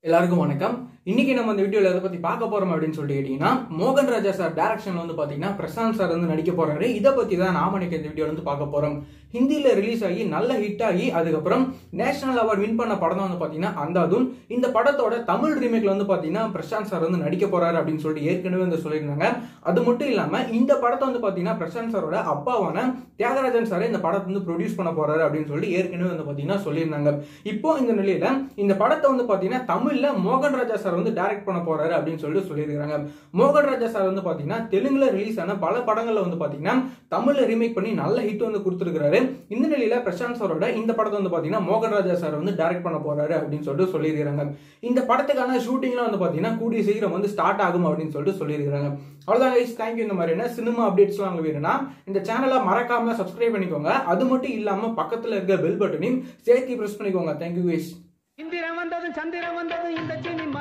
எல்லாருக்கும் வணக்கம் இன்னைக்கு நம்ம இந்த வீடியோல எதை பத்தி பார்க்க போறோம் அப்படின்னு சொல்லிட்டு கேட்டீங்கன்னா மோகன் ராஜா சார் டைரக்ஷன்ல வந்து பாத்தீங்கன்னா பிரசாந்த் சார் வந்து நடிக்க போறாரு இதை பத்தி தான் நாம இன்னைக்கு இந்த வீடியோல வந்து பார்க்க போறோம் ஹிந்தில ரிலீஸ் ஆகி நல்ல ஹிட் ஆகி அதுக்கப்புறம் நேஷனல் அவார்ட் வின் பண்ண படம் தான் வந்து பாத்தீங்கன்னா அந்தாதுன் இந்த படத்தோட தமிழ் ரீமேக்ல வந்து பாத்தீங்கன்னா பிரசாந்த் சார் வந்து நடிக்க போறாரு அப்படின்னு சொல்லிட்டு ஏற்கனவே வந்து சொல்லியிருந்தாங்க அது மட்டும் இல்லாம இந்த படத்தை வந்து பாத்தீங்கன்னா பிரசாந்த் சாரோட அப்பாவான தியாகராஜன் சார் இந்த படத்தை வந்து ப்ரொடியூஸ் பண்ண போறாரு அப்படின்னு சொல்லி ஏற்கனவே வந்து பாத்தீங்கன்னா சொல்லியிருந்தாங்க இப்போ இந்த நிலையில இந்த படத்தை வந்து பாத்தீங்கன்னா தமிழ்ல மோகன் ராஜா சார் வந்து டைரக்ட் பண்ண போறாரு அப்படின்னு சொல்லிட்டு சொல்லியிருக்காங்க மோகன் ராஜா சார் வந்து பாத்தீங்கன்னா தெலுங்குல ரிலீஸ் ஆன பல படங்கள்ல வந்து பாத்தீங்கன்னா தமிழ்ல ரீமேக் பண்ணி நல்ல ஹிட் வந்து கொடுத்துருக்காரு இந்த நிலையில பிரசாந்த் சாரோட இந்த படத்தை வந்து பாத்தீங்கன்னா மோகன் ராஜா சார் வந்து டைரக்ட் பண்ண போறாரு அப்படின்னு சொல்லிட்டு சொல்லியிருக்காங்க இந்த படத்துக்கான ஷூட்டிங்லாம் வந்து பாத்தீங்கன்னா கூடிய சீக்கிரம் வந்து ஸ்டார்ட் ஆகும் அப்படின்னு சொல்லிட்டு சொல்லியிருக்காங்க அவ்வளவுதான் கைஸ் தேங்க்யூ இந்த மாதிரியான சினிமா அப்டேட்ஸ்லாம் உங்களுக்கு வேணும்னா இந்த சேனலை மறக்காம சப்ஸ்கிரைப் பண்ணிக்கோங்க அது மட்டும் இல்லாம பக்கத்துல இருக்க பெல் பட்டனையும் சேர்த்து பிரஸ் பண்ணிக்கோங்க தேங்க்யூ கைஸ் இந்திரம் வந்தது சந்திரம் வந்தது இந்த சினிமா